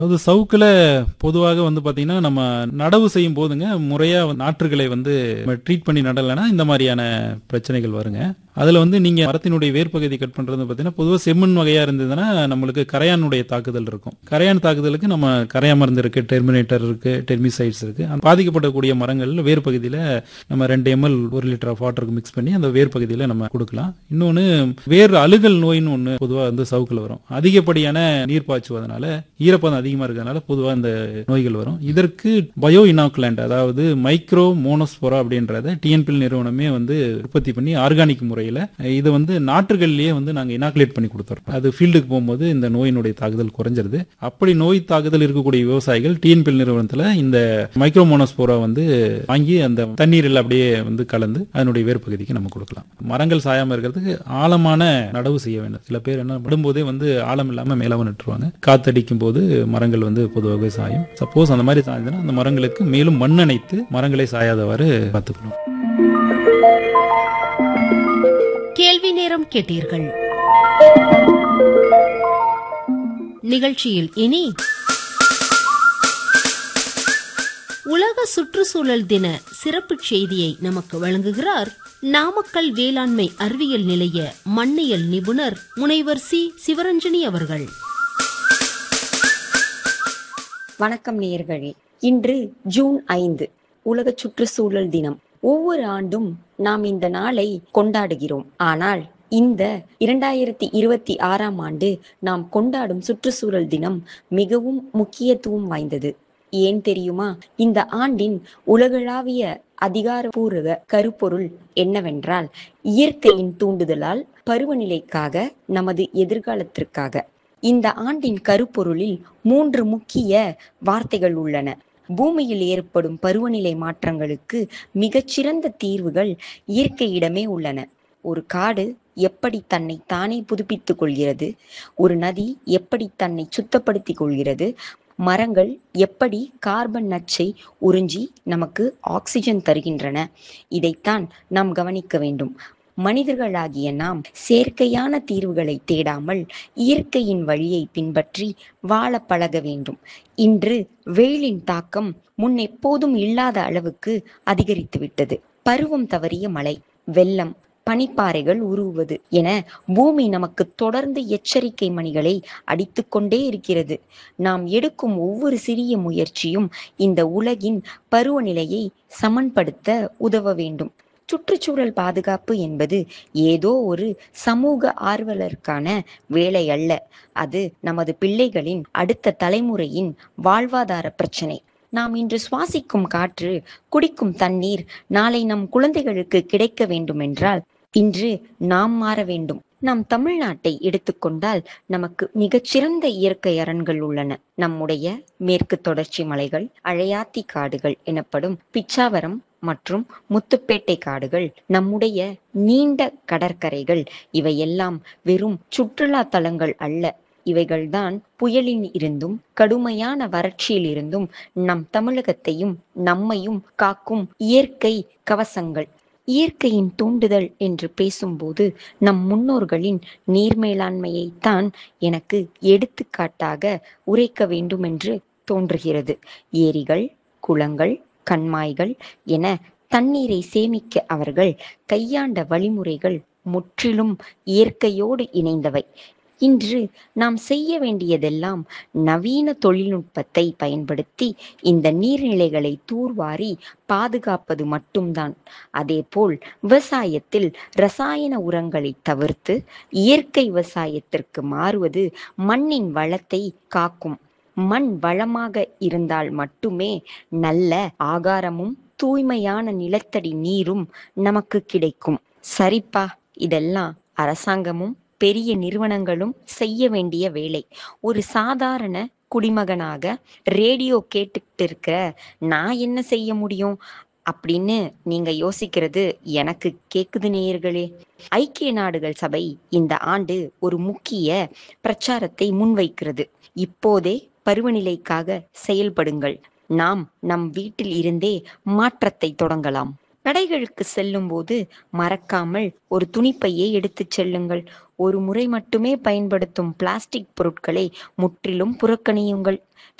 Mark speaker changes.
Speaker 1: அது சவுக்குல பொதுவாக வந்து பாத்தீங்கன்னா நம்ம நடவு செய்யும் போதுங்க முறையா நாற்றுகளை வந்து ட்ரீட் பண்ணி நடலைன்னா இந்த மாதிரியான பிரச்சனைகள் வருங்க அதுல வந்து நீங்க மரத்தினுடைய வேர்ப்பகுதி கட் பண்றது பாத்தீங்கன்னா பொதுவா செம்மண் வகையா இருந்ததுன்னா நம்மளுக்கு கரையானுடைய தாக்குதல் இருக்கும் கரையான் தாக்குதலுக்கு நம்ம கரையா மருந்து இருக்கு டெர்மினேட்டர் இருக்கு டெர்மிசைட்ஸ் இருக்கு அந்த பாதிக்கப்படக்கூடிய மரங்கள் வேர் பகுதியில நம்ம ரெண்டு எம்எல் ஒரு லிட்டர் ஆஃப் வாட்டருக்கு மிக்ஸ் பண்ணி அந்த வேர் பகுதியில நம்ம கொடுக்கலாம் இன்னொன்னு வேர் அழுகல் நோயின்னு ஒண்ணு பொதுவா வந்து சவுக்குல வரும் அதிகப்படியான நீர் பாய்ச்சுவதனால ஈரப்பதம் அதிகமா இருக்கிறதுனால பொதுவா இந்த நோய்கள் வரும் இதற்கு பயோ இனாக்குலண்ட் அதாவது மைக்ரோ மோனோஸ்போரா அப்படின்றத டிஎன்பிஎல் நிறுவனமே வந்து உற்பத்தி பண்ணி ஆர்கானிக் முறையில இது வந்து நாற்றுகள்லயே வந்து நாங்க இனாக்குலேட் பண்ணி கொடுத்துறோம் அது ஃபீல்டுக்கு போகும்போது இந்த நோயினுடைய தாக்குதல் குறைஞ்சிருது அப்படி நோய் தாக்குதல் இருக்கக்கூடிய விவசாயிகள் டிஎன்பிஎல் நிறுவனத்துல இந்த மைக்ரோ மோனோஸ்போரா வந்து வாங்கி அந்த தண்ணீரில் அப்படியே வந்து கலந்து அதனுடைய வேர் பகுதிக்கு நம்ம கொடுக்கலாம் மரங்கள் சாயாம இருக்கிறதுக்கு ஆழமான நடவு செய்ய வேண்டும் சில பேர் என்ன விடும்போதே வந்து ஆழம் இல்லாம மேலவ நட்டுருவாங்க காத்தடிக்கும் போது மரங்கள் வந்து பொதுவாகவே சாயும் சப்போஸ் அந்த மாதிரி சாய்ந்ததுன்னா அந்த மரங்களுக்கு மேலும் மண் அணைத்து மரங்களை சாயாதவாறு பார்த்துக்கணும்
Speaker 2: கேள்வி நேரம் கேட்டீர்கள் நிகழ்ச்சியில் இனி உலக சுற்றுச்சூழல் தின சிறப்பு செய்தியை நமக்கு வழங்குகிறார் நாமக்கல் வேளாண்மை அறிவியல் நிலைய மண்ணியல் நிபுணர் முனைவர் சி சிவரஞ்சனி அவர்கள்
Speaker 3: வணக்கம் நேயர்களே இன்று ஜூன் ஐந்து உலக சுற்றுச்சூழல் தினம் ஒவ்வொரு ஆண்டும் நாம் இந்த நாளை கொண்டாடுகிறோம் ஆனால் இந்த இரண்டாயிரத்தி இருபத்தி ஆறாம் ஆண்டு நாம் கொண்டாடும் சுற்றுச்சூழல் தினம் மிகவும் முக்கியத்துவம் வாய்ந்தது ஏன் தெரியுமா இந்த ஆண்டின் உலகளாவிய அதிகாரப்பூர்வ கருப்பொருள் என்னவென்றால் இயற்கையின் தூண்டுதலால் பருவநிலைக்காக நமது எதிர்காலத்திற்காக இந்த ஆண்டின் கருப்பொருளில் மூன்று முக்கிய வார்த்தைகள் உள்ளன பூமியில் ஏற்படும் பருவநிலை மாற்றங்களுக்கு மிகச்சிறந்த தீர்வுகள் இயற்கையிடமே உள்ளன ஒரு காடு எப்படி தன்னை தானே புதுப்பித்துக் கொள்கிறது ஒரு நதி எப்படி தன்னை சுத்தப்படுத்திக் கொள்கிறது மரங்கள் எப்படி கார்பன் நச்சை உறிஞ்சி நமக்கு ஆக்சிஜன் தருகின்றன இதைத்தான் நாம் கவனிக்க வேண்டும் மனிதர்களாகிய நாம் செயற்கையான தீர்வுகளை தேடாமல் இயற்கையின் வழியை பின்பற்றி வாழ பழக வேண்டும் இன்று வெயிலின் தாக்கம் முன் எப்போதும் இல்லாத அளவுக்கு அதிகரித்துவிட்டது பருவம் தவறிய மழை வெள்ளம் பனிப்பாறைகள் உருவுவது என பூமி நமக்கு தொடர்ந்து எச்சரிக்கை மணிகளை அடித்துக்கொண்டே இருக்கிறது நாம் எடுக்கும் ஒவ்வொரு சிறிய முயற்சியும் இந்த உலகின் பருவநிலையை சமன்படுத்த உதவ வேண்டும் சுற்றுச்சூழல் பாதுகாப்பு என்பது ஏதோ ஒரு சமூக ஆர்வலருக்கான வேலை அல்ல அது நமது பிள்ளைகளின் அடுத்த தலைமுறையின் வாழ்வாதார பிரச்சனை நாம் இன்று சுவாசிக்கும் காற்று குடிக்கும் தண்ணீர் நாளை நம் குழந்தைகளுக்கு கிடைக்க வேண்டும் என்றால் இன்று நாம் மாற வேண்டும் நம் தமிழ்நாட்டை எடுத்துக்கொண்டால் நமக்கு மிகச்சிறந்த இயற்கை அரண்கள் உள்ளன நம்முடைய மேற்கு தொடர்ச்சி மலைகள் அழையாத்தி காடுகள் எனப்படும் பிச்சாவரம் மற்றும் முத்துப்பேட்டை காடுகள் நம்முடைய நீண்ட கடற்கரைகள் இவையெல்லாம் வெறும் சுற்றுலா தலங்கள் அல்ல இவைகள்தான் புயலில் இருந்தும் கடுமையான வறட்சியில் இருந்தும் நம் தமிழகத்தையும் நம்மையும் காக்கும் இயற்கை கவசங்கள் இயற்கையின் தூண்டுதல் என்று பேசும்போது நம் முன்னோர்களின் நீர் மேலாண்மையைத்தான் எனக்கு எடுத்துக்காட்டாக உரைக்க வேண்டும் என்று தோன்றுகிறது ஏரிகள் குளங்கள் கண்மாய்கள் என தண்ணீரை சேமிக்க அவர்கள் கையாண்ட வழிமுறைகள் முற்றிலும் இயற்கையோடு இணைந்தவை இன்று நாம் செய்ய வேண்டியதெல்லாம் நவீன தொழில்நுட்பத்தை பயன்படுத்தி இந்த நீர்நிலைகளை தூர்வாரி பாதுகாப்பது மட்டும்தான் அதேபோல் விவசாயத்தில் ரசாயன உரங்களை தவிர்த்து இயற்கை விவசாயத்திற்கு மாறுவது மண்ணின் வளத்தை காக்கும் மண் வளமாக இருந்தால் மட்டுமே நல்ல ஆகாரமும் தூய்மையான நிலத்தடி நீரும் நமக்கு கிடைக்கும் சரிப்பா இதெல்லாம் அரசாங்கமும் பெரிய நிறுவனங்களும் செய்ய வேண்டிய வேலை ஒரு சாதாரண குடிமகனாக ரேடியோ கேட்டுக்கிட்டு இருக்க நான் என்ன செய்ய முடியும் அப்படின்னு நீங்க யோசிக்கிறது எனக்கு கேக்குது நேயர்களே ஐக்கிய நாடுகள் சபை இந்த ஆண்டு ஒரு முக்கிய பிரச்சாரத்தை முன்வைக்கிறது இப்போதே பருவநிலைக்காக செயல்படுங்கள் நாம் நம் வீட்டில் இருந்தே மாற்றத்தை தொடங்கலாம் கடைகளுக்கு செல்லும்போது மறக்காமல் ஒரு துணிப்பையை எடுத்துச் செல்லுங்கள் ஒரு முறை மட்டுமே பயன்படுத்தும் பிளாஸ்டிக் பொருட்களை முற்றிலும் புறக்கணியுங்கள்